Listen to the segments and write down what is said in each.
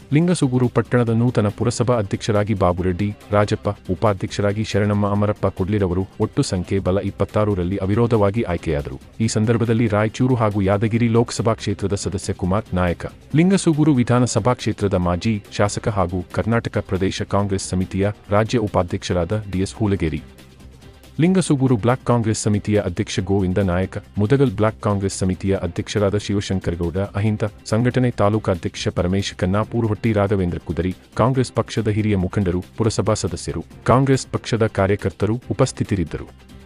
ಲಿಂಗಸುಗೂರು ಪಟ್ಟಣದ ನೂತನ ಪುರಸಭಾ ಅಧ್ಯಕ್ಷರಾಗಿ ಬಾಬುರೆಡ್ಡಿ ರಾಜಪ್ಪ ಉಪಾಧ್ಯಕ್ಷರಾಗಿ ಶರಣಮ್ಮ ಅಮರಪ್ಪ ಕೊಡ್ಲಿರವರು ಒಟ್ಟು ಸಂಖ್ಯೆ ಬಲ ಇಪ್ಪತ್ತಾರರಲ್ಲಿ ಅವಿರೋಧವಾಗಿ ಆಯ್ಕೆಯಾದರು ಈ ಸಂದರ್ಭದಲ್ಲಿ ರಾಯಚೂರು ಹಾಗೂ ಯಾದಗಿರಿ ಲೋಕಸಭಾ ಕ್ಷೇತ್ರದ ಸದಸ್ಯ ಕುಮಾರ್ ನಾಯಕ ಲಿಂಗಸುಗೂರು ವಿಧಾನಸಭಾ ಕ್ಷೇತ್ರದ ಮಾಜಿ ಶಾಸಕ ಹಾಗೂ ಕರ್ನಾಟಕ ಪ್ರದೇಶ ಕಾಂಗ್ರೆಸ್ ಸಮಿತಿಯ ರಾಜ್ಯ ಉಪಾಧ್ಯಕ್ಷರಾದ ಡಿಎಸ್ ಹೂಲಗೇರಿ ಲಿಂಗಸುಗೂರು ಬ್ಲಾಕ್ ಕಾಂಗ್ರೆಸ್ ಸಮಿತಿಯ ಅಧ್ಯಕ್ಷ ಗೋವಿಂದ ನಾಯಕ ಮುದಗಲ್ ಬ್ಲಾಕ್ ಕಾಂಗ್ರೆಸ್ ಸಮಿತಿಯ ಅಧ್ಯಕ್ಷರಾದ ಶಿವಶಂಕರಗೌಡ ಅಹಿಂದ ಸಂಘಟನೆ ತಾಲೂಕಾಧ್ಯಕ್ಷ ಪರಮೇಶ್ ಕನ್ನಾಪೂರ್ ಹೊಟ್ಟಿ ರಾಘವೇಂದ್ರ ಕುದರಿ ಕಾಂಗ್ರೆಸ್ ಪಕ್ಷದ ಹಿರಿಯ ಮುಖಂಡರು ಪುರಸಭಾ ಸದಸ್ಯರು ಕಾಂಗ್ರೆಸ್ ಪಕ್ಷದ ಕಾರ್ಯಕರ್ತರು ಉಪಸ್ಥಿತರಿದ್ದರು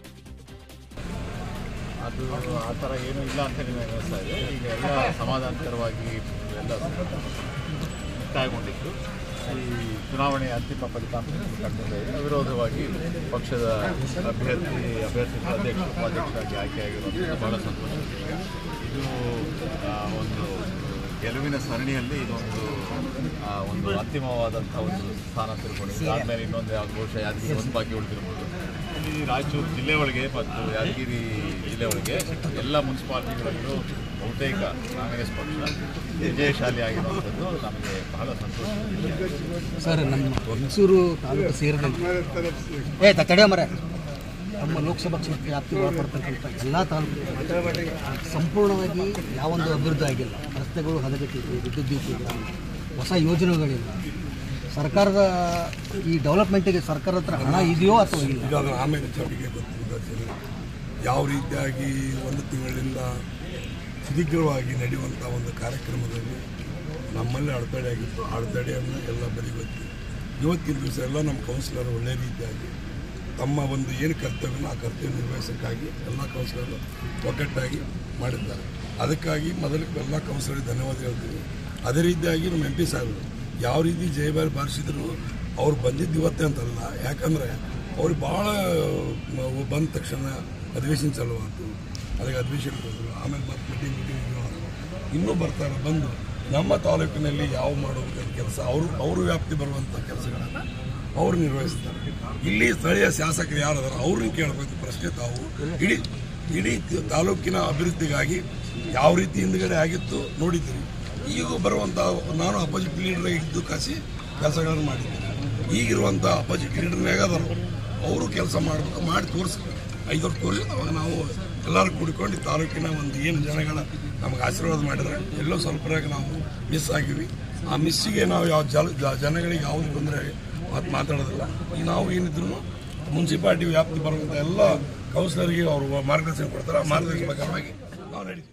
ಅದು ಆ ಥರ ಏನೂ ಇಲ್ಲ ಅಂತ ನಿಮಗೆ ಅನ್ನಿಸ್ತಾ ಇದೆ ಈಗ ಎಲ್ಲ ಸಮಾಧಾನಕರವಾಗಿ ಎಲ್ಲ ಮುಕ್ತಾಯಗೊಂಡಿದ್ದು ಈ ಚುನಾವಣೆಯ ಅಂತಿಮ ಫಲಿತಾಂಶ ಕಂಡಿದೆ ಅವಿರೋಧವಾಗಿ ಪಕ್ಷದ ಅಭ್ಯರ್ಥಿ ಅಭ್ಯರ್ಥಿ ಅಧ್ಯಕ್ಷ ಉಪಾಧ್ಯಕ್ಷರಾಗಿ ಆಯ್ಕೆಯಾಗಿರುವಂಥದ್ದು ಬಹಳ ಸಂತೋಷದ ವಿಷಯ ಇದು ಆ, ಒಂದು ಗೆಲುವಿನ ಸರಣಿಯಲ್ಲಿ ಇದೊಂದು ಆ, ಒಂದು ಅಂತಿಮವಾದಂಥ ಒಂದು ಸ್ಥಾನ ತಿಳ್ಕೊಂಡಿದೆ ಆದಮೇಲೆ ಇನ್ನೊಂದು ಯಾವ ಬಹುಶಃ ಯಾದಗಿರಿ ಒಂದು ಬಾಕಿ ಉಳಿದಿರ್ಬೋದು ಈ ರಾಯಚೂರು ಜಿಲ್ಲೆ ಒಳಗೆ ಮತ್ತು ಯಾದಗಿರಿ ಜಿಲ್ಲೆ ಒಳಗೆ ಎಲ್ಲ ಮುನ್ಸಿಪಾಲ್ಟಿಗಳಲ್ಲೂ ಬಹುತೇಕ ಕಾಂಗ್ರೆಸ್ ಪಕ್ಷ ವಿಜಯಶಾಲಿ ಆಗಿರುವಂಥದ್ದು ನಮಗೆ ಬಹಳ ಸಂತೋಷದ ವಿಷಯ ಸರ್ ನಮ್ಮ ಮೈಸೂರು ತಾಲೂಕು ಸೇರಿದಂತೆ ಏ ತಡೆ ಮರ ನಮ್ಮ ಲೋಕಸಭಾ ಕ್ಷೇತ್ರ ವ್ಯಾಪ್ತಿಗೆ ಒಳಪಡ್ತಕ್ಕಂಥ ಎಲ್ಲ ತಾಲೂಕು ಸಂಪೂರ್ಣವಾಗಿ ಯಾವೊಂದು ಅಭಿವೃದ್ಧಿ ಆಗಿಲ್ಲ ರಸ್ತೆಗಳು ಹದಗೆಟ್ಟಿದೆ ವಿದ್ಯುತ್ ದೀಪ ಇಲ್ಲ ಹೊಸ ಯೋಜನೆಗಳಿಲ್ಲ ಸರ್ಕಾರದ ಈ ಡೆವಲಪ್ಮೆಂಟಿಗೆ ಸರ್ಕಾರದ ಹತ್ರ ಹಣ ಇದೆಯೋ ಅಥವಾ ಇಲ್ಲ ಈಗ ಅದು ಆಮೇಲೆ ಚೌಟಿಗೆ ಗೊತ್ತಿಲ್ಲ ಜನ ಯಾವ ರೀತಿಯಾಗಿ ಒಂದು ತಿಂಗಳಿಂದ ಸುದೀರ್ಘವಾಗಿ ನಡೆಯುವಂಥ ಒಂದು ಕಾರ್ಯಕ್ರಮದಲ್ಲಿ ನಮ್ಮಲ್ಲಿ ಅಡೆತಡೆ ಆಗಿತ್ತು ಆ ಅಡೆತಡೆಯನ್ನು ಎಲ್ಲ ಬದಿಗೊತ್ತಿ ಇವತ್ತಿನ ದಿವಸ ಎಲ್ಲ ನಮ್ಮ ಕೌನ್ಸಿಲರ್ ಒಳ್ಳೆ ರೀತಿಯಾಗಿ ತಮ್ಮ ಒಂದು ಏನು ಕರ್ತವ್ಯನ ಆ ಕರ್ತವ್ಯ ನಿರ್ವಹಿಸೋಕ್ಕಾಗಿ ಎಲ್ಲ ಕೌನ್ಸಿಲರ್ ಒಗ್ಗಟ್ಟಾಗಿ ಮಾಡಿದ್ದಾರೆ ಅದಕ್ಕಾಗಿ ಮೊದಲು ಎಲ್ಲ ಕೌನ್ಸಿಲರಿಗೆ ಧನ್ಯವಾದ ಹೇಳ್ತೀನಿ ಅದೇ ರೀತಿಯಾಗಿ ನಮ್ಮ ಎಂ ಪಿ ಸಾಹೇಬರು ಯಾವ ರೀತಿ ಜಯಬಾರಿ ಬಾರಿಸಿದ್ರು ಅವ್ರು ಬಂದಿದ್ದು ಇವತ್ತೇ ಅಂತಲ್ಲ ಯಾಕಂದರೆ ಅವ್ರಿಗೆ ಭಾಳ ಮ- ಬಂದ ತಕ್ಷಣ ಅಧಿವೇಶನ ಚಾಲುವಾಯ್ತು ಅದಕ್ಕೆ ಅಧಿವೇಶನ ಹೋದ್ರು ಆಮೇಲೆ ಮತ್ತೆ ಮೀಟಿಂಗ್ ಮೀಟಿಂಗ್ ಇನ್ನೂ ಬರ್ತಾರೆ ಬಂದು ನಮ್ಮ ತಾಲೂಕಿನಲ್ಲಿ ಯಾವ ಮಾಡಬೇಕಾದ ಕೆಲಸ ಅವರು ಅವರು ವ್ಯಾಪ್ತಿ ಬರುವಂಥ ಕೆಲಸಗಳನ್ನು ಅವ್ರು ನಿರ್ವಹಿಸ್ತಾರೆ ಇಲ್ಲಿ ಸ್ಥಳೀಯ ಶಾಸಕರು ಯಾರದಾರ ಅವ್ರನ್ನ ಕೇಳಬೇಕು ಪ್ರಶ್ನೆ ತಾವು ಇಡೀ ಇಡೀ ತಾಲೂಕಿನ ಅಭಿವೃದ್ಧಿಗಾಗಿ ಯಾವ ರೀತಿ ಹಿಂದ್ಗಡೆ ಆಗಿತ್ತು ನೋಡಿದ್ದೀರಿ ಈಗ ಬರುವಂಥ ನಾನು ಅಪೋಸಿಟ್ ಲೀಡರ್ ಇದ್ದು ಕಾಸಿ ಕೆಲಸಗಳನ್ನು ಮಾಡಿದ್ದೇನೆ ಈಗಿರುವಂಥ ಅಪೋಸಿಟ್ ಲೀಡರ್ನಾಗ ಅದಾರ ಅವರು ಕೆಲಸ ಮಾಡಬೇಕು ಮಾಡಿ ತೋರಿಸ್ಬೇಕು ಐದು ವರ್ಷ ತೋರಿಸಿ ಅವಾಗ ನಾವು ಎಲ್ಲರೂ ಕೂಡಿಕೊಂಡು ಈ ತಾಲೂಕಿನ ಒಂದು ಏನು ಜನಗಳ ನಮಗೆ ಆಶೀರ್ವಾದ ಮಾಡಿದ್ರೆ ಎಲ್ಲೋ ಸ್ವಲ್ಪರಾಗ ನಾವು ಮಿಸ್ ಆಗಿವಿ ಆ ಮಿಸ್ಸಿಗೆ ನಾವು ಯಾವ ಜಲ ಜ- ಜನಗಳಿಗೆ ಯಾವುದು ತೊಂದರೆ ಮಾತು ಮಾತಾಡೋದಿಲ್ಲ ಈ ನಾವು ಏನಿದ್ರು ಮುನ್ಸಿಪಾಲ್ಟಿ ವ್ಯಾಪ್ತಿ ಬರುವಂಥ ಎಲ್ಲ ಕೌನ್ಸಿಲರ್ಗೆ ಅವರು ಮಾರ್ಗದರ್ಶನ ಕೊಡ್ತಾರೆ ಆ ಮಾರ್ಗದರ್ಶನ ಪ್ರಕಾರವಾಗಿ ನಾವು ನಡೀತೀವಿ